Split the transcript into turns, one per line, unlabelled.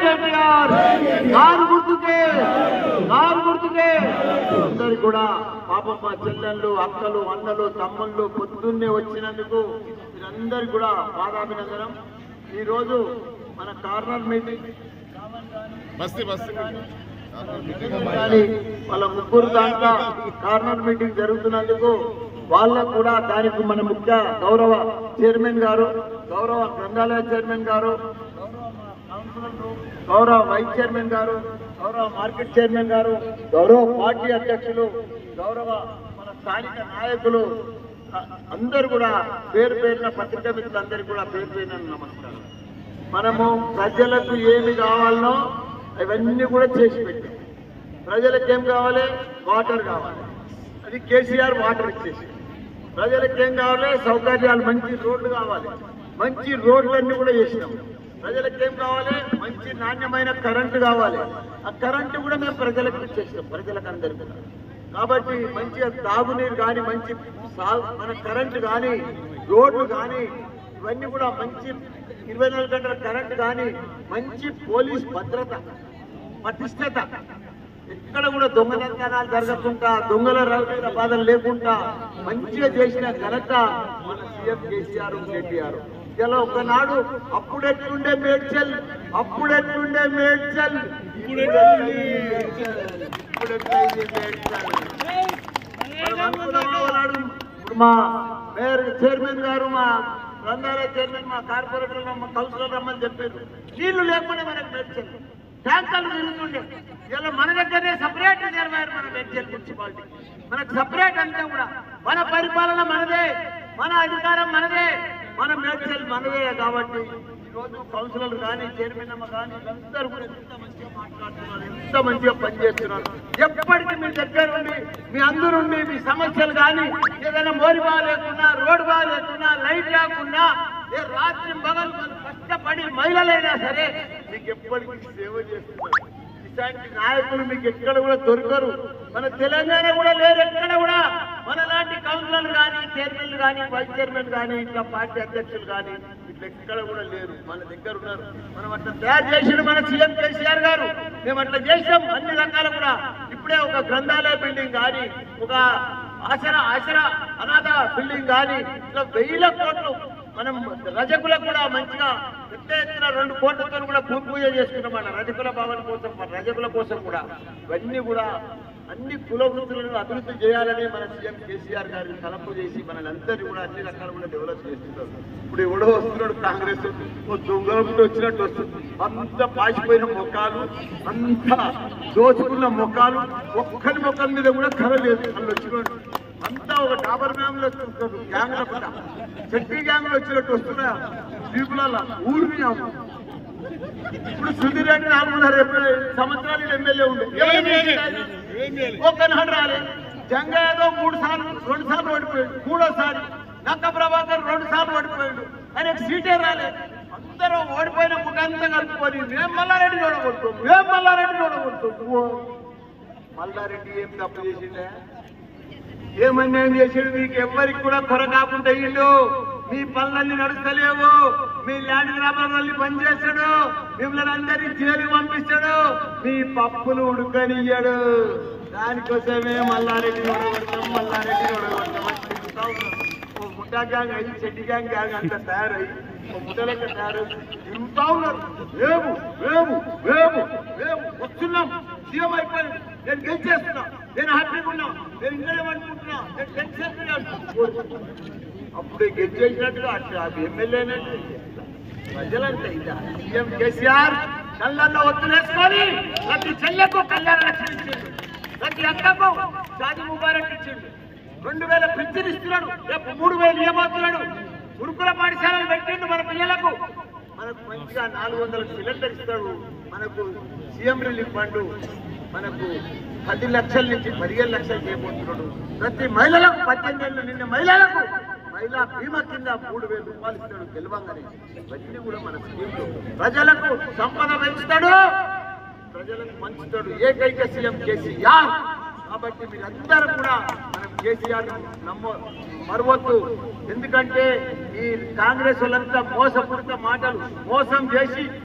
KTR car గుర్తుకే car గుర్తుకే అందరికి కూడా పాపం మా చెల్లెళ్ళు అక్కలు అన్నలు తమ్ముళ్ళు పొద్దున్నే వచ్చినందుకు మీరందరికి కూడా పాదాభినందనం ఈ రోజు మన కార్నర్ మీటింగ్
బస్తీ బస్తీ
కానీ వాళ్ళ ముగ్గురు దాంట్లో కార్నర్ మీటింగ్ జరుగుతున్నందుకు వాళ్ళకు కూడా దానికి మన ముఖ్య గౌరవ చైర్మన్ గారు గౌరవ గ్రంథాలయ చైర్మన్ గారు గౌరవ వైస్ చైర్మన్ గారు గౌరవ మార్కెట్ చైర్మన్ గారు గౌరవ పార్టీ అధ్యక్షులు గౌరవ మన స్థానిక నాయకులు అ- అందరూ కూడా పేరు పేరున పత్రికా మిత్రులందరికీ కూడా పేరు పేరున నమస్కారం మనము ప్రజలకు ఏమి కావాలనో అవన్నీ కూడా చేసి పెట్టాం ప్రజలకు ఏం కావాలి వాటర్ కావాలి అది కేసీఆర్ వాటర్ ఇచ్చేసి ప్రజలకు ఏం కావాలి సౌకర్యాలు మంచి రోడ్లు కావాలి మంచి రోడ్లన్నీ కూడా చేసినాం ప్రజలకు ఏం కావాలి మంచి నాణ్యమైన కరెంటు కావాలి ఆ కరెంటు కూడా మేము ప్రజలకు ఇచ్చేసాం ప్రజలకు అందరికీ కూడా. కాబట్టి మంచిగా తాగునీరు కానీ మంచి సా- మన కరెంటు కానీ రోడ్లు కానీ ఇవన్నీ కూడా మంచి ఇరవై నాలుగు గంటల కరెంటు కానీ మంచి పోలీస్ భద్రత పటిష్టత ఎక్కడ కూడా దొంగలంతనాలు జరగకుండా దొంగల రౌడీల బాధలు లేకుండా మంచిగా చేసిన ఘనత మన సీఎం కేసీఆర్ కేటీఆర్ ఇలా ఒకనాడు అప్పుడెట్లుండే మేడ్చల్ అప్పుడెట్లుండే మేడ్చల్ ఇప్పుడెట్లుంది మేడ్చల్? ఇప్పుడెట్లయింది మేడ్చల్ మనం అనుకున్నామా ఒకనాడు? ఇప్పుడు మా మేయర్ చైర్మన్ గారు మా గ్రంథాలయ చైర్మన్ మా కార్పొరేటర్ మా కౌన్సిలర్ రమ్మని చెప్పారు నీళ్లు లేకుండా మనకు మేడ్చల్ ట్యాంకర్లు తిరుగుతుండే ఇలా మన దగ్గరనే సపరేట్ రిజర్వాయర్ మన మేడ్చల్ మున్సిపాలిటీ మనకు సపరేట్ అంతా కూడా మన పరిపాలన మనదే మన అధికారం మనదే మన మేడ్చల్ మనదే కాబట్టి ఈ రోజు కౌన్సిలర్ కానీ చైర్మన్ అమ్మ కానీ అందరూ కూడా ఎంత మంచిగా మాట్లాడుతున్నారు ఎంత మంచిగా పనిచేస్తున్నారు ఎప్పటికీ మీ దగ్గర ఉండి మీ అందరుండి మీ సమస్యలు కానీ ఏదైనా మోరి బాగా లేకున్నా రోడ్డు బాగా లేకున్నా లైట్ లేకున్నా ఏ రాత్రి పగలు కష్టపడి మహిళలైనా సరే మీకు ఎప్పటికీ సేవ చేస్తున్నారు ఇలాంటి నాయకులు మీకు ఎక్కడ కూడా దొరకరు మన తెలంగాణ కూడా లేరు ఎక్కడ కూడా మన లాంటి కౌన్సిలర్లు కానీ చైర్మన్లు కానీ వైస్ చైర్మన్ కానీ ఇంకా పార్టీ అధ్యక్షులు కానీ ఇట్లా ఎక్కడ కూడా లేరు మన దగ్గర ఉన్నారు మనం అట్లా తయారు చేసిన మన సీఎం కేసీఆర్ గారు మేము అట్లా చేసాం అన్ని రకాల కూడా ఇప్పుడే ఒక గ్రంథాలయ బిల్డింగ్ కానీ ఒక ఆసరా ఆసరా అనాథ బిల్డింగ్ కానీ ఇట్లా వెయ్యిల కోట్లు మనం రజకులకు కూడా మంచిగా పెద్ద ఎత్తున రెండు కోట్లతో కూడా భూమి పూజ చేసుకున్నాం మన రజకుల భావన కోసం మన రజకుల కోసం కూడా ఇవన్నీ కూడా అన్ని కుల వృత్తులను అభివృద్ధి చేయాలని మన సీఎం కేసీఆర్ గారిని తలపు చేసి మనల్ని కూడా అన్ని రకాలు కూడా డెవలప్ చేస్తున్నారు ఇప్పుడు ఎవడో వస్తున్నాడు కాంగ్రెస్ ఓ దొంగలు వచ్చినట్టు వస్తుంది అంత పాసిపోయిన మొక్కలు అంత దోచుకున్న మొక్కలు ఒక్కరి మొక్కల మీద కూడా కర లేదు వాళ్ళు వచ్చినట్టు అంతా ఒక డాబర్ మ్యామ్లు వస్తుంటారు గ్యాంగ్ల పట్ల చెట్టి గ్యాంగ్లు వచ్చినట్టు వస్తున్నా పీపుల ఊరిని అమ్ము. ఇప్పుడు సుధీర్ రెడ్డి నాలుగున్నర ఎప్పుడు సంవత్సరాలు ఎమ్మెల్యే ఉండే ఒక్కనాడు రాలే జంగయ్యదో మూడు సార్లు రెండు సార్లు ఓడిపోయాడు మూడోసారి నక్క ప్రభాకర్ రెండు సార్లు ఓడిపోయాడు ఆయనకు సీటే రాలే అందరూ ఓడిపోయిన ముఖంతా కలుపుకొని మేము మల్లారెడ్డి ఓడగొడుతాం మేము మల్లారెడ్డి ఓడగొడుతాం మల్లారెడ్డి ఏం తప్పు చేసిండే ఏమన్యాయం చేసాడు మీకు ఎవ్వరికి కూడా కొర కాకుండా ఇల్లు మీ పనులన్నీ నడుస్తలేవు మీ ల్యాండ్ గ్రామాలన్నీ పనిచేస్తాడు మిమ్మల్ని అందరినీ జైలు పంపిస్తాడు మీ పప్పులు ఉడకనియ్యాడు దానికోసమే మల్లారెడ్డి ఓడగొడతాం మల్లారెడ్డి ఓడగొడతాం అని తిరుగుతా ఉన్నాం. ఓ ముఠా గ్యాంగ్ అయ్యి చెడ్డి గ్యాంగ్ గ్యాంగ్ అంతా తయారై ఓ ముఠలెక్క తయారు తిరుగుతా ఉన్నారు మేము మేము మేము మేము వస్తున్నాం సీఎం అయిపోయింది నేను గెలిచేస్తున్నా నేను హ్యాపీగా ఉన్నా నేను ఇంకేమనుకుంటున్నా నేను టెన్షన్ అప్పుడే గెలిచేసినట్టుగా అట్లా అది ఎమ్మెల్యే ప్రజలంతా ఇదా సీఎం కేసీఆర్ కళ్ళల్లో ఒత్తులేసుకొని ప్రతి చెల్లెకు కళ్యాణ లక్ష్మి ఇచ్చిండు ప్రతి అక్కకు షాది ముబారక్ ఇచ్చిండు రెండు వేల పింఛన్ ఇస్తున్నాడు రేపు మూడు వేలు ఇవ్వబోతున్నాడు గురుకుల పాఠశాలలు పెట్టిండు మన పిల్లలకు మనకు మంచిగా నాలుగు వందల సిలిండర్ ఇస్తాడు మనకు సీఎం రిలీఫ్ ఫండ్ మనకు పది లక్షల నుంచి పదిహేను లక్షలు చేయబోతున్నాడు ప్రతి మహిళలకు పద్దెనిమిది ఏళ్ళు నిన్న మహిళలకు మహిళా బీమా కింద మూడు వేల రూపాయలు ఇస్తాడు గెలవంగానే ఇవన్నీ కూడా మన స్కీమ్లు ప్రజలకు సంపద పెంచుతాడు ప్రజలకు మంచుతాడు ఏకైక సీఎం కేసీఆర్ కాబట్టి మీరందరూ కూడా మనం కేసీఆర్ నమ్మ మరవద్దు ఎందుకంటే ఈ కాంగ్రెస్ వాళ్ళంతా మోసపూరిత మాటలు మోసం చేసి